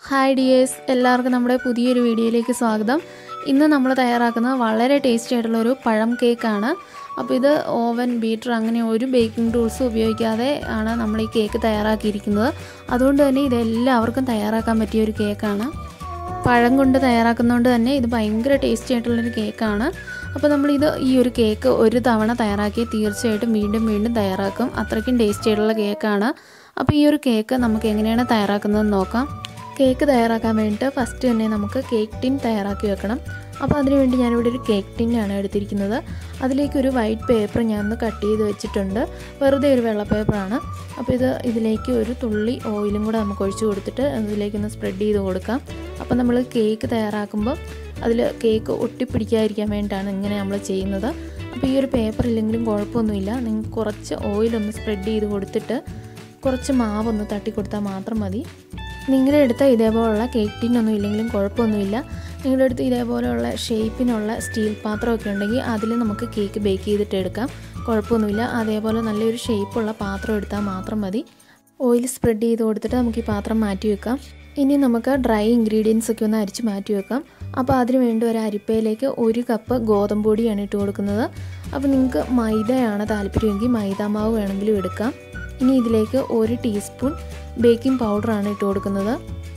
hi dears എല്ലാവർക്കും നമ്മുടെ പുതിയൊരു വീഡിയോയിലേക്ക് സ്വാഗതം ഇന്ന് നമ്മൾ തയ്യാറാക്കുന്നത് വളരെ ടേസ്റ്റി ആയിട്ടുള്ള ഒരു പഴം കേക്കാണ് അപ്പോൾ ഇത് ഓവൻ ബീറ്റർ അങ്ങനെ ഒരു ബേക്കിംഗ് ടൂൾസും ഉപയോഗിക്കാതെ ആണ് നമ്മൾ ഈ കേക്ക് തയ്യാറാക്കിയിരിക്കുന്നത് അതുകൊണ്ട് തന്നെ ഇത് എല്ലാവർക്കും തയ്യാറാക്കാൻ പറ്റിയ ഒരു കേക്കാണ് പഴം കൊണ്ട് തയ്യാറാക്കുന്നതുകൊണ്ട് തന്നെ ഇത് ഭയങ്കര ടേസ്റ്റി ആയിട്ടുള്ളൊരു കേക്കാണ് അപ്പോൾ നമ്മളിത് ഈ ഒരു കേക്ക് ഒരു തവണ തയ്യാറാക്കി തീർച്ചയായിട്ടും വീണ്ടും വീണ്ടും തയ്യാറാക്കും അത്രയ്ക്കും ടേസ്റ്റി ആയിട്ടുള്ള കേക്കാണ് അപ്പോൾ ഈ ഒരു കേക്ക് നമുക്ക് എങ്ങനെയാണ് തയ്യാറാക്കുന്നതെന്ന് നോക്കാം കേക്ക് തയ്യാറാക്കാൻ വേണ്ടിയിട്ട് ഫസ്റ്റ് തന്നെ നമുക്ക് കേക്ക് ടിൻ തയ്യാറാക്കി വെക്കണം അപ്പോൾ അതിനുവേണ്ടി ഞാനിവിടെ ഒരു കേക്ക് ടിന്നാണ് എടുത്തിരിക്കുന്നത് അതിലേക്ക് ഒരു വൈറ്റ് പേപ്പർ ഞാൻ ഒന്ന് കട്ട് ചെയ്ത് വെച്ചിട്ടുണ്ട് വെറുതെ ഒരു വെള്ള പേപ്പറാണ് അപ്പോൾ ഇത് ഇതിലേക്ക് ഒരു തുള്ളി ഓയിലും കൂടെ നമുക്ക് ഒഴിച്ച് കൊടുത്തിട്ട് ഇതിലേക്കൊന്ന് സ്പ്രെഡ് ചെയ്ത് കൊടുക്കാം അപ്പോൾ നമ്മൾ കേക്ക് തയ്യാറാക്കുമ്പോൾ അതിൽ കേക്ക് ഒട്ടിപ്പിടിക്കാതിരിക്കാൻ വേണ്ടിയിട്ടാണ് ഇങ്ങനെ നമ്മൾ ചെയ്യുന്നത് അപ്പോൾ ഈ ഒരു പേപ്പർ ഇല്ലെങ്കിലും കുഴപ്പമൊന്നുമില്ല നിങ്ങൾക്ക് കുറച്ച് ഓയിലൊന്ന് സ്പ്രെഡ് ചെയ്ത് കൊടുത്തിട്ട് കുറച്ച് മാവൊന്ന് തട്ടി കൊടുത്താൽ മാത്രം മതി നിങ്ങളുടെ അടുത്ത് ഇതേപോലുള്ള കേക്ക് ടിന്നൊന്നും ഇല്ലെങ്കിലും കുഴപ്പമൊന്നുമില്ല നിങ്ങളുടെ അടുത്ത് ഇതേപോലെയുള്ള ഷേപ്പിനുള്ള സ്റ്റീൽ പാത്രമൊക്കെ ഉണ്ടെങ്കിൽ അതിൽ നമുക്ക് കേക്ക് ബേക്ക് ചെയ്തിട്ട് എടുക്കാം കുഴപ്പമൊന്നുമില്ല അതേപോലെ നല്ലൊരു ഷേപ്പുള്ള പാത്രം എടുത്താൽ മാത്രം മതി ഓയിൽ സ്പ്രെഡ് ചെയ്ത് കൊടുത്തിട്ട് നമുക്ക് ഈ പാത്രം മാറ്റി വെക്കാം ഇനി നമുക്ക് ഡ്രൈ ഇൻഗ്രീഡിയൻസ് ഒക്കെ ഒന്ന് അരിച്ച് മാറ്റി വെക്കാം അപ്പോൾ അതിന് വേണ്ടി ഒരു അരിപ്പയിലേക്ക് ഒരു കപ്പ് ഗോതമ്പ് പൊടിയാണ് ഇട്ട് കൊടുക്കുന്നത് അപ്പോൾ നിങ്ങൾക്ക് മൈദയാണ് താല്പര്യമെങ്കിൽ മൈദ മാവ് വേണമെങ്കിലും എടുക്കാം ഇനി ഇതിലേക്ക് ഒരു ടീസ്പൂൺ ബേക്കിംഗ് പൗഡറാണ് ഇട്ട് കൊടുക്കുന്നത്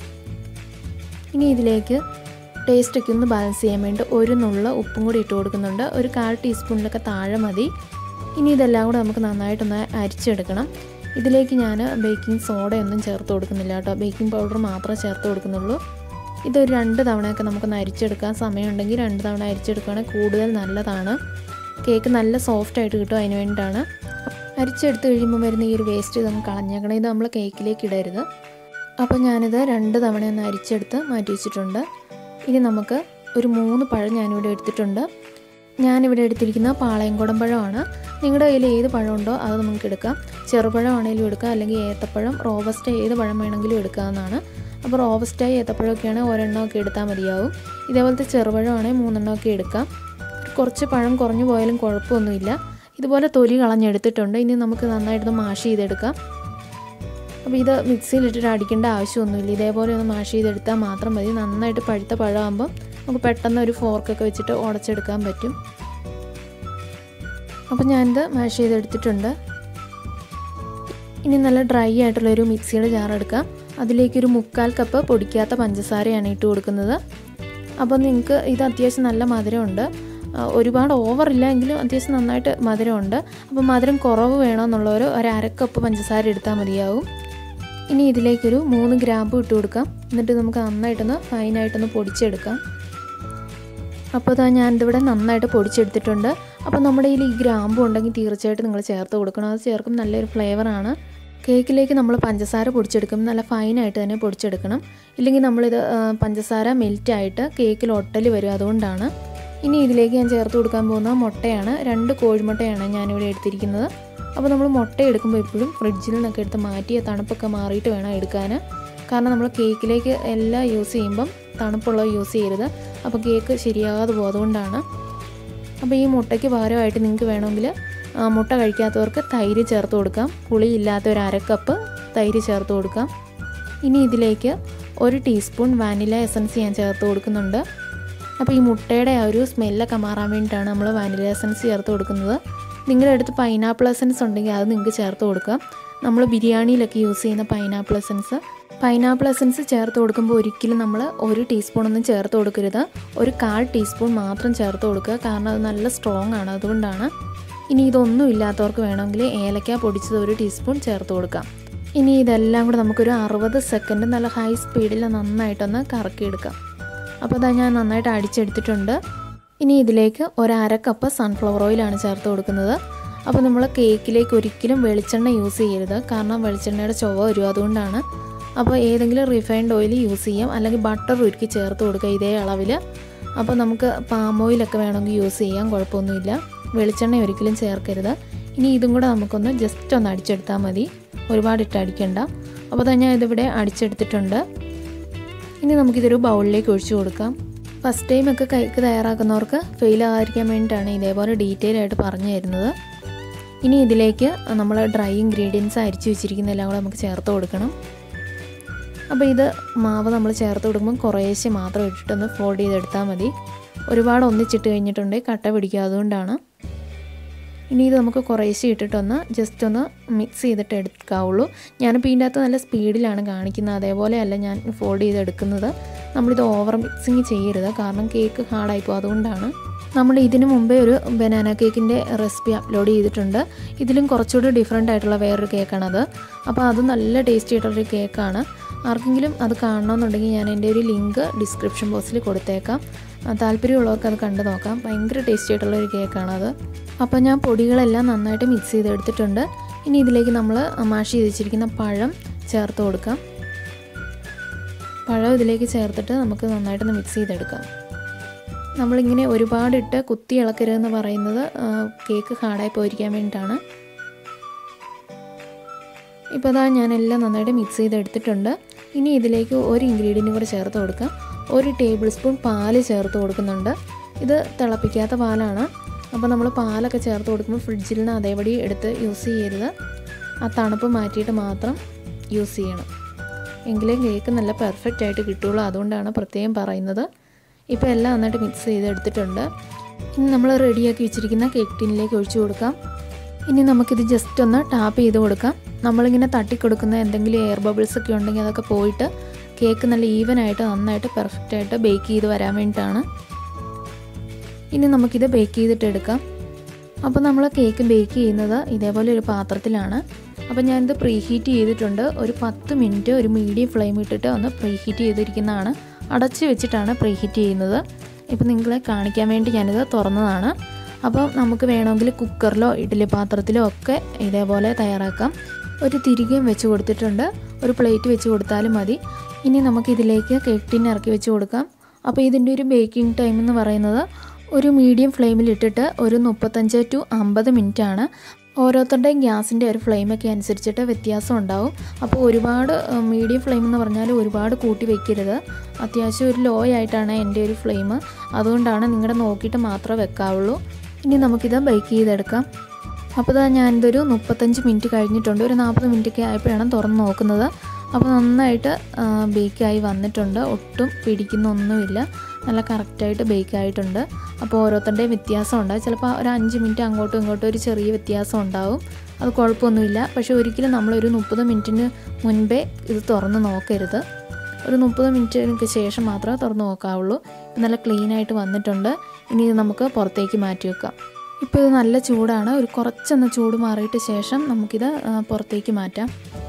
ഇനി ഇതിലേക്ക് ടേസ്റ്റൊക്കെ ഒന്ന് ബാലൻസ് ചെയ്യാൻ വേണ്ടി ഒരു നുള്ള ഉപ്പും കൂടി ഇട്ട് കൊടുക്കുന്നുണ്ട് ഒരു കാൽ ടീസ്പൂണിലൊക്കെ താഴെ മതി ഇനി ഇതെല്ലാം കൂടെ നമുക്ക് നന്നായിട്ടൊന്ന് അരിച്ചെടുക്കണം ഇതിലേക്ക് ഞാൻ ബേക്കിംഗ് സോഡയൊന്നും ചേർത്ത് കൊടുക്കുന്നില്ല കേട്ടോ ബേക്കിംഗ് പൗഡർ മാത്രമേ ചേർത്ത് കൊടുക്കുന്നുള്ളൂ ഇതൊരു രണ്ട് തവണയൊക്കെ നമുക്കൊന്ന് അരിച്ചെടുക്കാൻ സമയമുണ്ടെങ്കിൽ രണ്ട് തവണ അരിച്ചെടുക്കുകയാണെങ്കിൽ കൂടുതൽ നല്ലതാണ് കേക്ക് നല്ല സോഫ്റ്റ് ആയിട്ട് കിട്ടും അതിന് വേണ്ടിയിട്ടാണ് അരിച്ചെടുത്ത് കഴിയുമ്പോൾ വരുന്ന ഈ ഒരു വേസ്റ്റ് ഇതൊന്ന് കളഞ്ഞേക്കണം ഇത് നമ്മൾ കേക്കിലേക്ക് ഇടരുത് അപ്പോൾ ഞാനിത് രണ്ട് തവണ ഒന്ന് അരിച്ചെടുത്ത് മാറ്റി വെച്ചിട്ടുണ്ട് ഇനി നമുക്ക് ഒരു മൂന്ന് പഴം ഞാനിവിടെ എടുത്തിട്ടുണ്ട് ഞാനിവിടെ എടുത്തിരിക്കുന്ന പാളയംകുടം പഴമാണ് നിങ്ങളുടെ കയ്യിൽ ഏത് പഴമുണ്ടോ അത് നമുക്ക് എടുക്കാം ചെറുപഴം ആണെങ്കിലും എടുക്കാം അല്ലെങ്കിൽ ഏത്തപ്പഴം റോബസ്റ്റ് ഏത് പഴം വേണമെങ്കിലും എടുക്കാവുന്നതാണ് അപ്പോൾ റോബസ്റ്റായി ഏത്തപ്പഴമൊക്കെയാണെങ്കിൽ ഒരെണ്ണമൊക്കെ എടുത്താൽ മതിയാവും ഇതേപോലത്തെ ചെറുപഴമാണെങ്കിൽ മൂന്നെണ്ണമൊക്കെ എടുക്കാം കുറച്ച് പഴം കുറഞ്ഞു പോയാലും കുഴപ്പമൊന്നുമില്ല ഇതുപോലെ തൊലി കളഞ്ഞെടുത്തിട്ടുണ്ട് ഇനി നമുക്ക് നന്നായിട്ടൊന്ന് മാഷ് ചെയ്തെടുക്കാം അപ്പോൾ ഇത് മിക്സിയിലിട്ടിട്ട് അടിക്കേണ്ട ആവശ്യമൊന്നുമില്ല ഇതേപോലെ ഒന്ന് മാഷ് ചെയ്തെടുത്താൽ മാത്രം മതി നന്നായിട്ട് പഴുത്ത പഴമാകുമ്പോൾ നമുക്ക് പെട്ടെന്ന് ഒരു ഫോർക്കൊക്കെ വെച്ചിട്ട് ഉടച്ചെടുക്കാൻ പറ്റും അപ്പോൾ ഞാനിത് മാഷ് ചെയ്തെടുത്തിട്ടുണ്ട് ഇനി നല്ല ഡ്രൈ ആയിട്ടുള്ള ഒരു മിക്സിയുടെ ജാർ എടുക്കാം അതിലേക്കൊരു മുക്കാൽ കപ്പ് പൊടിക്കാത്ത പഞ്ചസാരയാണ് ഇട്ട് കൊടുക്കുന്നത് അപ്പോൾ നിങ്ങൾക്ക് ഇത് അത്യാവശ്യം നല്ല മധുരമുണ്ട് ഒരുപാട് ഓവറില്ല എങ്കിലും അത്യാവശ്യം നന്നായിട്ട് മധുരമുണ്ട് അപ്പോൾ മധുരം കുറവ് വേണമെന്നുള്ളവർ ഒരു അരക്കപ്പ് പഞ്ചസാര എടുത്താൽ മതിയാവും ഇനി ഇതിലേക്കൊരു മൂന്ന് ഗ്രാമ്പ് ഇട്ട് കൊടുക്കാം എന്നിട്ട് നമുക്ക് നന്നായിട്ടൊന്ന് ഫൈനായിട്ടൊന്ന് പൊടിച്ചെടുക്കാം അപ്പോൾ ഇതാ ഞാനിതിവിടെ നന്നായിട്ട് പൊടിച്ചെടുത്തിട്ടുണ്ട് അപ്പോൾ നമ്മുടെ കയ്യിൽ ഈ ഗ്രാമ്പും ഉണ്ടെങ്കിൽ തീർച്ചയായിട്ടും നിങ്ങൾ ചേർത്ത് കൊടുക്കണം അത് ചേർക്കും നല്ലൊരു ഫ്ലേവറാണ് കേക്കിലേക്ക് നമ്മൾ പഞ്ചസാര പൊടിച്ചെടുക്കും നല്ല ഫൈനായിട്ട് തന്നെ പൊടിച്ചെടുക്കണം ഇല്ലെങ്കിൽ നമ്മളിത് പഞ്ചസാര മെൽറ്റായിട്ട് കേക്കിൽ ഒട്ടൽ വരും അതുകൊണ്ടാണ് ഇനി ഇതിലേക്ക് ഞാൻ ചേർത്ത് കൊടുക്കാൻ പോകുന്ന മുട്ടയാണ് രണ്ട് കോഴിമുട്ടയാണ് ഞാനിവിടെ എടുത്തിരിക്കുന്നത് അപ്പോൾ നമ്മൾ മുട്ട എടുക്കുമ്പോൾ എപ്പോഴും ഫ്രിഡ്ജിൽ നിന്നൊക്കെ എടുത്ത് മാറ്റി തണുപ്പൊക്കെ മാറിയിട്ട് വേണം എടുക്കാൻ കാരണം നമ്മൾ കേക്കിലേക്ക് എല്ലാം യൂസ് ചെയ്യുമ്പം തണുപ്പുള്ളത് യൂസ് ചെയ്യരുത് അപ്പോൾ കേക്ക് ശരിയാകാതെ പോകും അതുകൊണ്ടാണ് അപ്പോൾ ഈ മുട്ടയ്ക്ക് പകരമായിട്ട് നിങ്ങൾക്ക് വേണമെങ്കിൽ മുട്ട കഴിക്കാത്തവർക്ക് തൈര് ചേർത്ത് കൊടുക്കാം പുളിയില്ലാത്ത ഒരു അരക്കപ്പ് തൈര് ചേർത്ത് കൊടുക്കാം ഇനി ഇതിലേക്ക് ഒരു ടീസ്പൂൺ വാനില എസൻസ് ഞാൻ ചേർത്ത് കൊടുക്കുന്നുണ്ട് അപ്പോൾ ഈ മുട്ടയുടെ ആ ഒരു സ്മെല്ലൊക്കെ മാറാൻ വേണ്ടിയിട്ടാണ് നമ്മൾ വാനില എസൻസ് ചേർത്ത് കൊടുക്കുന്നത് നിങ്ങളുടെ അടുത്ത് പൈനാപ്പിൾ എസൻസ് ഉണ്ടെങ്കിൽ അത് നിങ്ങൾക്ക് ചേർത്ത് കൊടുക്കാം നമ്മൾ ബിരിയാണിയിലൊക്കെ യൂസ് ചെയ്യുന്ന പൈനാപ്പിൾ എസൻസ് പൈനാപ്പിൾ എസൻസ് ചേർത്ത് കൊടുക്കുമ്പോൾ ഒരിക്കലും നമ്മൾ ഒരു ടീസ്പൂണൊന്നും ചേർത്ത് കൊടുക്കരുത് ഒരു കാൽ ടീസ്പൂൺ മാത്രം ചേർത്ത് കൊടുക്കുക കാരണം അത് നല്ല സ്ട്രോങ് ആണ് അതുകൊണ്ടാണ് ഇനി ഇതൊന്നും ഇല്ലാത്തവർക്ക് വേണമെങ്കിൽ ഏലക്ക പൊടിച്ചത് ഒരു ടീസ്പൂൺ ചേർത്ത് കൊടുക്കാം ഇനി ഇതെല്ലാം കൂടെ നമുക്കൊരു അറുപത് സെക്കൻഡ് നല്ല ഹൈ സ്പീഡിൽ നന്നായിട്ടൊന്ന് കറക്കിയെടുക്കാം അപ്പോൾ അതാ ഞാൻ നന്നായിട്ട് അടിച്ചെടുത്തിട്ടുണ്ട് ഇനി ഇതിലേക്ക് ഒരു അര കപ്പ് സൺഫ്ലവർ ഓയിലാണ് ചേർത്ത് കൊടുക്കുന്നത് അപ്പോൾ നമ്മൾ കേക്കിലേക്ക് ഒരിക്കലും വെളിച്ചെണ്ണ യൂസ് ചെയ്യരുത് കാരണം വെളിച്ചെണ്ണയുടെ ചുവ വരും അതുകൊണ്ടാണ് അപ്പോൾ ഏതെങ്കിലും റിഫൈൻഡ് ഓയിൽ യൂസ് ചെയ്യാം അല്ലെങ്കിൽ ബട്ടർ ഉരുക്കി ചേർത്ത് കൊടുക്കുക ഇതേ അളവിൽ അപ്പോൾ നമുക്ക് പാം ഓയിലൊക്കെ വേണമെങ്കിൽ യൂസ് ചെയ്യാം കുഴപ്പമൊന്നുമില്ല വെളിച്ചെണ്ണ ഒരിക്കലും ചേർക്കരുത് ഇനി ഇതും കൂടെ നമുക്കൊന്ന് ജസ്റ്റ് ഒന്ന് അടിച്ചെടുത്താൽ മതി ഒരുപാട് ഇട്ട് അടിക്കണ്ട അപ്പോൾ തന്നെ ഞാൻ ഇതിവിടെ അടിച്ചെടുത്തിട്ടുണ്ട് ഇനി നമുക്കിതൊരു ബൗളിലേക്ക് ഒഴിച്ചു കൊടുക്കാം ഫസ്റ്റ് ടൈം ഒക്കെ കേക്ക് തയ്യാറാക്കുന്നവർക്ക് ഫെയിൽ ആകാതിരിക്കാൻ വേണ്ടിയിട്ടാണ് ഇതേപോലെ ഡീറ്റെയിൽ ആയിട്ട് പറഞ്ഞു തരുന്നത് ഇനി ഇതിലേക്ക് നമ്മൾ ഡ്രൈ ഇൻഗ്രീഡിയൻസ് അരിച്ച് വെച്ചിരിക്കുന്ന എല്ലാം കൂടെ നമുക്ക് ചേർത്ത് കൊടുക്കണം അപ്പോൾ ഇത് മാവ് നമ്മൾ ചേർത്ത് കൊടുക്കുമ്പോൾ കുറേശ്ശെ മാത്രം ഇട്ടിട്ടൊന്ന് ഫോൾഡ് ചെയ്തെടുത്താൽ മതി ഒരുപാട് ഒന്നിച്ചിട്ട് കഴിഞ്ഞിട്ടുണ്ടെങ്കിൽ കട്ട പിടിക്കുക അതുകൊണ്ടാണ് ഇനി ഇത് നമുക്ക് കുറേശ്ശെ ഇട്ടിട്ടൊന്ന് ജസ്റ്റ് ഒന്ന് മിക്സ് ചെയ്തിട്ട് എടുക്കാവുള്ളൂ ഞാനിപ്പോൾ ഇതിൻ്റെ അകത്ത് നല്ല സ്പീഡിലാണ് കാണിക്കുന്നത് അതേപോലെയല്ല ഞാൻ ഫോൾഡ് ചെയ്തെടുക്കുന്നത് നമ്മളിത് ഓവർ മിക്സിങ് ചെയ്യരുത് കാരണം കേക്ക് ഹാർഡായിപ്പോൾ അതുകൊണ്ടാണ് നമ്മൾ ഇതിനു മുമ്പേ ഒരു ബനാന കേക്കിൻ്റെ റെസിപ്പി അപ്ലോഡ് ചെയ്തിട്ടുണ്ട് ഇതിലും കുറച്ചുകൂടി ഡിഫറെൻ്റ് ആയിട്ടുള്ള വേറൊരു കേക്കാണത് അപ്പോൾ അത് നല്ല ടേസ്റ്റി ആയിട്ടുള്ളൊരു കേക്കാണ് ആർക്കെങ്കിലും അത് കാണണമെന്നുണ്ടെങ്കിൽ ഞാൻ എൻ്റെ ഒരു ലിങ്ക് ഡിസ്ക്രിപ്ഷൻ ബോക്സിൽ കൊടുത്തേക്കാം ആ, താല്പര്യമുള്ളവർക്ക് അത് കണ്ടു നോക്കാം ഭയങ്കര ടേസ്റ്റി ആയിട്ടുള്ള ഒരു കേക്കാണത് അപ്പോൾ ഞാൻ പൊടികളെല്ലാം നന്നായിട്ട് മിക്സ് ചെയ്തെടുത്തിട്ടുണ്ട് ഇനി ഇതിലേക്ക് നമ്മൾ മാഷ് ചെയ്ത് വെച്ചിരിക്കുന്ന പഴം ചേർത്ത് കൊടുക്കാം പഴം ഇതിലേക്ക് ചേർത്തിട്ട് നമുക്ക് നന്നായിട്ടൊന്ന് മിക്സ് ചെയ്തെടുക്കാം നമ്മളിങ്ങനെ ഒരുപാടിട്ട് കുത്തി ഇളക്കരുതെന്ന് പറയുന്നത് ആ, കേക്ക് ഹാർഡായി പോയിരിക്കാൻ വേണ്ടിയിട്ടാണ് ഇപ്പോൾ അതാ ഞാനെല്ലാം നന്നായിട്ട് മിക്സ് ചെയ്തെടുത്തിട്ടുണ്ട് ഇനി ഇതിലേക്ക് ഒരു ഇൻഗ്രീഡിയൻറ്റും കൂടെ ചേർത്ത് കൊടുക്കാം ഒരു ടേബിൾ സ്പൂൺ പാല് ചേർത്ത് കൊടുക്കുന്നുണ്ട് ഇത് തിളപ്പിക്കാത്ത പാലാണ് അപ്പോൾ നമ്മൾ പാലൊക്കെ ചേർത്ത് കൊടുക്കുമ്പോൾ ഫ്രിഡ്ജിൽ നിന്ന് അതേപടി എടുത്ത് യൂസ് ചെയ്യരുത് ആ തണുപ്പ് മാറ്റിയിട്ട് മാത്രം യൂസ് ചെയ്യണം എങ്കിലേ കേക്ക് നല്ല പെർഫെക്റ്റ് ആയിട്ട് കിട്ടുള്ളൂ അതുകൊണ്ടാണ് പ്രത്യേകം പറയുന്നത് ഇപ്പോൾ എല്ലാം നന്നായിട്ട് മിക്സ് ചെയ്തെടുത്തിട്ടുണ്ട് ഇനി നമ്മൾ റെഡിയാക്കി വെച്ചിരിക്കുന്ന കേക്ക് ടിന്നിലേക്ക് ഒഴിച്ചു കൊടുക്കാം ഇനി നമുക്കിത് ജസ്റ്റ് ഒന്ന് ടാപ്പ് ചെയ്ത് കൊടുക്കാം നമ്മളിങ്ങനെ തട്ടിക്കൊടുക്കുന്ന എന്തെങ്കിലും എയർ ബബിൾസ് ഒക്കെ ഉണ്ടെങ്കിൽ അതൊക്കെ പോയിട്ട് കേക്ക് നല്ല ഈവൻ ആയിട്ട് നന്നായിട്ട് പെർഫെക്റ്റ് ആയിട്ട് ബേക്ക് ചെയ്ത് വരാൻ വേണ്ടിയിട്ടാണ് ഇനി നമുക്കിത് ബേക്ക് ചെയ്തിട്ട് എടുക്കാം അപ്പോൾ നമ്മൾ കേക്ക് ബേക്ക് ചെയ്യുന്നത് ഇതേപോലെ ഒരു പാത്രത്തിലാണ് അപ്പോൾ ഞാനിത് പ്രീ ഹീറ്റ് ചെയ്തിട്ടുണ്ട് ഒരു പത്ത് മിനിറ്റ് ഒരു മീഡിയം ഫ്ലെയിം ഇട്ടിട്ട് ഒന്ന് പ്രീ ഹീറ്റ് ചെയ്തിരിക്കുന്നതാണ് അടച്ച് വെച്ചിട്ടാണ് പ്രീ ഹീറ്റ് ചെയ്യുന്നത് ഇപ്പോൾ നിങ്ങളെ കാണിക്കാൻ വേണ്ടി ഞാനിത് തുറന്നതാണ് അപ്പോൾ നമുക്ക് വേണമെങ്കിൽ കുക്കറിലോ ഇഡ്ഡലി പാത്രത്തിലോ ഒക്കെ ഇതേപോലെ തയ്യാറാക്കാം ഒരു തിരികെയും വെച്ച് കൊടുത്തിട്ടുണ്ട് ഒരു പ്ലേറ്റ് വെച്ച് കൊടുത്താലും മതി ഇനി നമുക്ക് ഇതിലേക്ക് കേക്ക് ടിൻ ഇറക്കി വെച്ച് കൊടുക്കാം അപ്പോൾ ഇതിൻ്റെ ഒരു ബേക്കിംഗ് ടൈം എന്ന് പറയുന്നത് ഒരു മീഡിയം ഫ്ലെയിമിൽ ഇട്ടിട്ട് ഒരു മുപ്പത്തഞ്ച് ടു അമ്പത് മിനിറ്റ് ആണ് ഓരോരുത്തരുടെയും ഗ്യാസിൻ്റെ ഒരു ഫ്ലെയിമൊക്കെ അനുസരിച്ചിട്ട് വ്യത്യാസം ഉണ്ടാവും അപ്പോൾ ഒരുപാട് മീഡിയം ഫ്ലെയിം എന്ന് പറഞ്ഞാൽ ഒരുപാട് കൂട്ടി വെക്കരുത് അത്യാവശ്യം ഒരു ലോ ആയിട്ടാണ് എൻ്റെ ഒരു ഫ്ലെയിം അതുകൊണ്ടാണ് നിങ്ങളുടെ നോക്കിയിട്ട് മാത്രമേ വെക്കാവുള്ളൂ ഇനി നമുക്കിത് ബേക്ക് ചെയ്തെടുക്കാം അപ്പോൾ ഇതാ ഞാനിതൊരു മുപ്പത്തഞ്ച് മിനിറ്റ് കഴിഞ്ഞിട്ടുണ്ട് ഒരു നാൽപ്പത് മിനിറ്റ് ഒക്കെ ആയപ്പോഴാണ് തുറന്ന് നോക്കുന്നത് അപ്പോൾ നന്നായിട്ട് ബേക്കായി വന്നിട്ടുണ്ട് ഒട്ടും പിടിക്കുന്നൊന്നുമില്ല നല്ല കറക്റ്റായിട്ട് ബേക്ക് ആയിട്ടുണ്ട് അപ്പോൾ ഓരോരുത്തരുടെയും വ്യത്യാസം ഉണ്ടാവും ചിലപ്പോൾ ഒരു അഞ്ച് മിനിറ്റ് അങ്ങോട്ടും ഇങ്ങോട്ടും ഒരു ചെറിയ വ്യത്യാസം ഉണ്ടാവും അത് കുഴപ്പമൊന്നുമില്ല പക്ഷേ ഒരിക്കലും നമ്മളൊരു മുപ്പത് മിനിറ്റിന് മുൻപേ ഇത് തുറന്ന് നോക്കരുത് ഒരു മുപ്പത് മിനിറ്റിന് ശേഷം മാത്രമേ തുറന്ന് നോക്കാവുള്ളൂ ഇപ്പം നല്ല ക്ലീൻ ആയിട്ട് വന്നിട്ടുണ്ട് ഇനി ഇത് നമുക്ക് പുറത്തേക്ക് മാറ്റി വെക്കാം ഇപ്പോൾ ഇത് നല്ല ചൂടാണ് ഒരു കുറച്ചൊന്ന് ചൂട് മാറിയിട്ട് ശേഷം നമുക്കിത് ആ, പുറത്തേക്ക് മാറ്റാം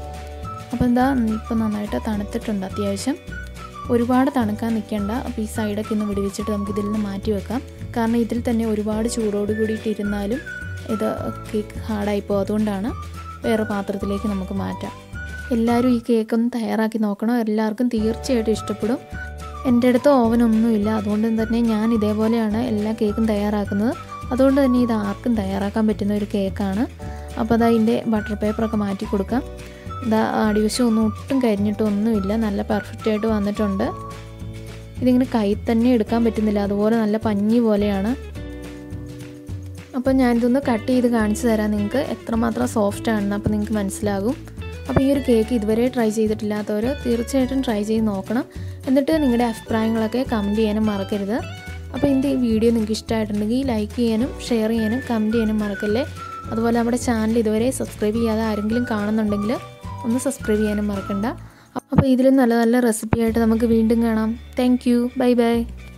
അപ്പോൾ എന്താ ഇപ്പം നന്നായിട്ട് തണുത്തിട്ടുണ്ട് അത്യാവശ്യം ഒരുപാട് തണുക്കാൻ നിൽക്കേണ്ട അപ്പോൾ ഈ സൈഡൊക്കെ ഒന്ന് വിടുവിച്ചിട്ട് നമുക്ക് ഇതിൽ നിന്ന് മാറ്റി വെക്കാം കാരണം ഇതിൽ തന്നെ ഒരുപാട് ചൂടോട് കൂടിയിട്ട് ഇരുന്നാലും ഇത് കേക്ക് ഹാർഡായി പോകും അതുകൊണ്ടാണ് വേറെ പാത്രത്തിലേക്ക് നമുക്ക് മാറ്റാം എല്ലാവരും ഈ കേക്ക് ഒന്ന് തയ്യാറാക്കി നോക്കണം എല്ലാവർക്കും തീർച്ചയായിട്ടും ഇഷ്ടപ്പെടും എൻ്റെ അടുത്ത് ഓവനൊന്നുമില്ല അതുകൊണ്ട് തന്നെ ഞാൻ ഇതേപോലെയാണ് എല്ലാ കേക്കും തയ്യാറാക്കുന്നത് അതുകൊണ്ട് തന്നെ ഇത് ആർക്കും തയ്യാറാക്കാൻ പറ്റുന്ന ഒരു കേക്കാണ് അപ്പോൾ അതാ ഇതിൻ്റെ ബട്ടർ പേപ്പറൊക്കെ മാറ്റി കൊടുക്കാം ഇതാ അടിവശം ഒന്നും ഒട്ടും കരിഞ്ഞിട്ടൊന്നുമില്ല നല്ല പെർഫെക്റ്റ് ആയിട്ട് വന്നിട്ടുണ്ട് ഇതിങ്ങനെ കൈ തന്നെ എടുക്കാൻ പറ്റുന്നില്ല അതുപോലെ നല്ല പഞ്ഞി പോലെയാണ് അപ്പോൾ ഞാനിതൊന്ന് കട്ട് ചെയ്ത് കാണിച്ചു തരാം നിങ്ങൾക്ക് എത്രമാത്രം സോഫ്റ്റ് ആണെന്ന് അപ്പോൾ നിങ്ങൾക്ക് മനസ്സിലാകും അപ്പോൾ ഈ ഒരു കേക്ക് ഇതുവരെ ട്രൈ ചെയ്തിട്ടില്ലാത്തവർ തീർച്ചയായിട്ടും ട്രൈ ചെയ്ത് നോക്കണം എന്നിട്ട് നിങ്ങളുടെ അഭിപ്രായങ്ങളൊക്കെ കമൻറ്റ് ചെയ്യാനും മറക്കരുത് അപ്പോൾ എൻ്റെ ഈ വീഡിയോ നിങ്ങൾക്ക് ഇഷ്ടമായിട്ടുണ്ടെങ്കിൽ ലൈക്ക് ചെയ്യാനും ഷെയർ ചെയ്യാനും കമൻറ്റ് ചെയ്യാനും മറക്കല്ലേ അതുപോലെ നമ്മുടെ ചാനൽ ഇതുവരെ സബ്സ്ക്രൈബ് ചെയ്യാതെ ആരെങ്കിലും കാണുന്നുണ്ടെങ്കിൽ ഒന്ന് സബ്സ്ക്രൈബ് ചെയ്യാനും മറക്കണ്ട അപ്പോൾ ഇതിലും നല്ല നല്ല റെസിപ്പി ആയിട്ട് നമുക്ക് വീണ്ടും കാണാം താങ്ക് യു ബൈ ബൈ